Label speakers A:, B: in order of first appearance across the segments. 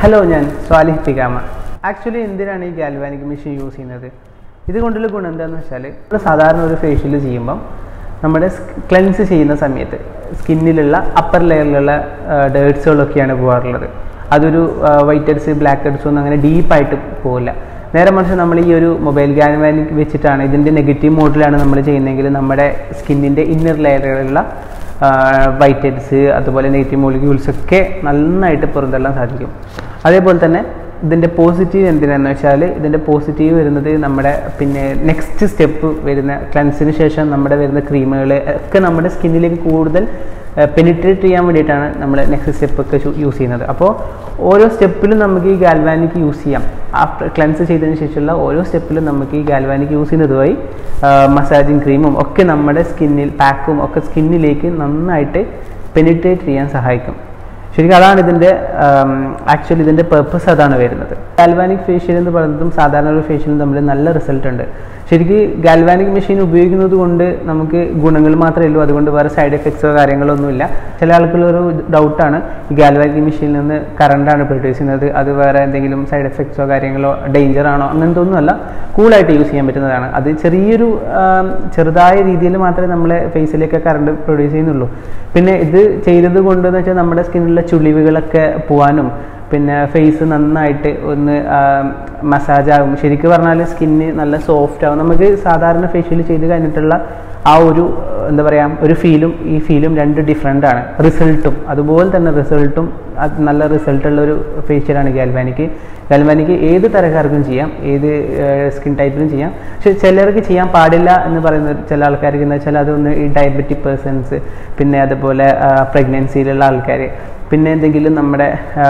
A: hello ഞാൻ Swalih പിഗാമ actually എന്തിനാണ് ഈ ഗാൽവാനിക് മെഷീൻ യൂസ് ചെയ്യുന്നത് ഇതുകൊണ്ടുള്ള ഗുണം എന്താണെന്ന് വെച്ചാൽ നമ്മൾ സാധാരണ ഒരു ഫേഷ്യൽ ചെയ്യുമ്പം നമ്മുടെ ക്ലെൻസ് ചെയ്യുന്ന സമയത്ത് സ്കിന്നിലുള്ള അപ്പർ ലെയറിലുള്ള ഡേർട്സുകളൊക്കെയാണ് പോകാറുള്ളത് അതൊരു വൈറ്റ് ഹെഡ്സ് ബ്ലാക്ക് ഹെഡ്സ് ഒന്നും അങ്ങനെ ഡീപ്പായിട്ട് പോകില്ല നേരെ മറിച്ച് നമ്മൾ ഈ ഒരു മൊബൈൽ ഗാൽവാനിക് വെച്ചിട്ടാണ് ഇതിൻ്റെ നെഗറ്റീവ് മോഡിലാണ് നമ്മൾ ചെയ്യുന്നതെങ്കിൽ നമ്മുടെ സ്കിന്നിൻ്റെ ഇന്നർ ലെയറുകളിലുള്ള വൈറ്റ് ഹെഡ്സ് അതുപോലെ നെഗറ്റീവ് മോളിക്യൂൾസ് ഒക്കെ നന്നായിട്ട് പുറന്തള്ളാൻ സാധിക്കും അതേപോലെ തന്നെ ഇതിൻ്റെ പോസിറ്റീവ് എന്തിനാന്ന് വെച്ചാൽ ഇതിൻ്റെ പോസിറ്റീവ് വരുന്നത് നമ്മുടെ പിന്നെ നെക്സ്റ്റ് സ്റ്റെപ്പ് വരുന്ന ക്ലൻസിന് ശേഷം നമ്മുടെ വരുന്ന ക്രീമുകൾ ഒക്കെ നമ്മുടെ സ്കിന്നിലേക്ക് കൂടുതൽ പെനിട്രേറ്റ് ചെയ്യാൻ വേണ്ടിയിട്ടാണ് നമ്മൾ നെക്സ്റ്റ് സ്റ്റെപ്പ് ഒക്കെ യൂസ് ചെയ്യുന്നത് അപ്പോൾ ഓരോ സ്റ്റെപ്പിലും നമുക്ക് ഈ ഗാൽവാനിക് യൂസ് ചെയ്യാം ആഫ്റ്റർ ക്ലൻസ് ചെയ്തതിന് ശേഷമുള്ള ഓരോ സ്റ്റെപ്പിലും നമുക്ക് ഈ ഗാൽവാനിക് യൂസ് ചെയ്യുന്നത് വഴി മസാജിങ് ക്രീമും ഒക്കെ നമ്മുടെ സ്കിന്നിൽ പാക്കും ഒക്കെ സ്കിന്നിലേക്ക് നന്നായിട്ട് പെനിട്രേറ്റ് ചെയ്യാൻ സഹായിക്കും ശരിക്കും അതാണ് ഇതിൻ്റെ ആക്ച്വലി ഇതിൻ്റെ പെർപ്പസ് അതാണ് വരുന്നത് ഗാൽവാനിക് ഫേഷ്യൽ എന്ന് പറയുന്നതും സാധാരണ ഒരു ഫേഷ്യലും തമ്മിൽ നല്ല റിസൾട്ട് ഉണ്ട് ശരിക്കും ഗാൽവാനിക് മെഷീൻ ഉപയോഗിക്കുന്നത് കൊണ്ട് നമുക്ക് ഗുണങ്ങൾ മാത്രമേ ഉള്ളൂ അതുകൊണ്ട് വേറെ സൈഡ് എഫക്ട്സോ കാര്യങ്ങളോ ഒന്നുമില്ല ചില ആൾക്കുള്ളൊരു ഡൗട്ടാണ് ഈ ഗാൽവാനിക് മെഷീനിൽ നിന്ന് കറണ്ടാണ് പ്രൊഡ്യൂസ് ചെയ്യുന്നത് അത് വേറെ എന്തെങ്കിലും സൈഡ് എഫക്ട്സോ കാര്യങ്ങളോ ഡേഞ്ചർ ആണോ അങ്ങനത്തെ ഒന്നുമല്ല കൂളായിട്ട് യൂസ് ചെയ്യാൻ പറ്റുന്നതാണ് അത് ചെറിയൊരു ചെറുതായ രീതിയിൽ മാത്രമേ നമ്മളെ ഫേസിലേക്ക് കറണ്ട് പ്രൊഡ്യൂസ് ചെയ്യുന്നുള്ളൂ പിന്നെ ഇത് ചെയ്തത് കൊണ്ടെന്ന് വെച്ചാൽ നമ്മുടെ സ്കിന്നിലുള്ള ചുളിവുകളൊക്കെ പോകാനും പിന്നെ ഫേസ് നന്നായിട്ട് ഒന്ന് മസാജ് ആകും ശരിക്കും പറഞ്ഞാൽ സ്കിന്ന് നല്ല സോഫ്റ്റ് ആകും നമുക്ക് സാധാരണ ഫേഷ്യൽ ചെയ്ത് കഴിഞ്ഞിട്ടുള്ള ആ ഒരു എന്താ പറയുക ഒരു ഫീലും ഈ ഫീലും രണ്ട് ഡിഫറെൻ്റ് ആണ് റിസൾട്ടും അതുപോലെ തന്നെ റിസൾട്ടും നല്ല റിസൾട്ടുള്ള ഒരു ഫേഷ്യലാണ് ഗാൽവാനിക്ക് ഗാൽവാനിക്ക് ഏത് തരക്കാർക്കും ചെയ്യാം ഏത് സ്കിൻ ടൈപ്പിലും ചെയ്യാം പക്ഷെ ചിലർക്ക് ചെയ്യാൻ പാടില്ല എന്ന് പറയുന്ന ചില ആൾക്കാർക്ക് എന്ന് വെച്ചാൽ അതൊന്ന് ഈ ഡയബറ്റിക് പേഴ്സൺസ് പിന്നെ അതുപോലെ പ്രഗ്നൻസിയിലുള്ള ആൾക്കാർ പിന്നെ എന്തെങ്കിലും നമ്മുടെ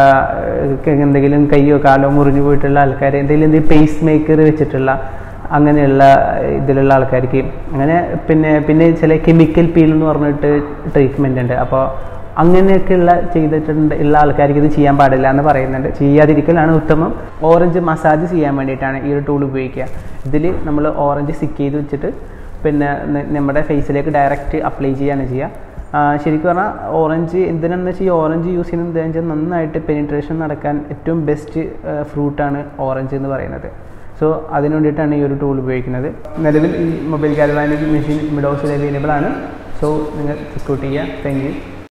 A: എന്തെങ്കിലും കയ്യോ കാലോ മുറിഞ്ഞു പോയിട്ടുള്ള ആൾക്കാർ എന്തെങ്കിലും എന്തെങ്കിലും പേസ് മേക്കർ വെച്ചിട്ടുള്ള അങ്ങനെയുള്ള ഇതിലുള്ള ആൾക്കാർക്ക് അങ്ങനെ പിന്നെ പിന്നെ ചില കെമിക്കൽ പീൽ എന്ന് പറഞ്ഞിട്ട് ട്രീറ്റ്മെൻ്റ് ഉണ്ട് അപ്പോൾ അങ്ങനെയൊക്കെയുള്ള ചെയ്തിട്ടുണ്ട് ഉള്ള ആൾക്കാർക്ക് ഇത് ചെയ്യാൻ പാടില്ല എന്ന് പറയുന്നുണ്ട് ചെയ്യാതിരിക്കലാണ് ഉത്തമം ഓറഞ്ച് മസാജ് ചെയ്യാൻ വേണ്ടിയിട്ടാണ് ഈ ഒരു ടൂൾ ഉപയോഗിക്കുക ഇതിൽ നമ്മൾ ഓറഞ്ച് സിക്ക് ചെയ്ത് വെച്ചിട്ട് പിന്നെ നമ്മുടെ ഫേസിലേക്ക് ഡയറക്റ്റ് അപ്ലൈ ചെയ്യാണ് ചെയ്യുക ശരിക്കും പറഞ്ഞാൽ ഓറഞ്ച് എന്തിനാണെന്ന് വെച്ചാൽ ഈ ഓറഞ്ച് യൂസ് ചെയ്യുന്നത് എന്താണെന്ന് വെച്ചാൽ നന്നായിട്ട് പെനിട്രേഷൻ നടക്കാൻ ഏറ്റവും ബെസ്റ്റ് ഫ്രൂട്ടാണ് ഓറഞ്ച് എന്ന് പറയുന്നത് സോ അതിന് വേണ്ടിയിട്ടാണ് ഈ ഒരു ടൂൾ ഉപയോഗിക്കുന്നത് നിലവിൽ ഈ മൊബൈൽ ഗാൽവാനിക് മെഷീൻ മിഡോസിൽ അവൈലബിൾ ആണ് സോ നിങ്ങൾ എക്സിക്യൂട്ട് ചെയ്യുക താങ്ക് യു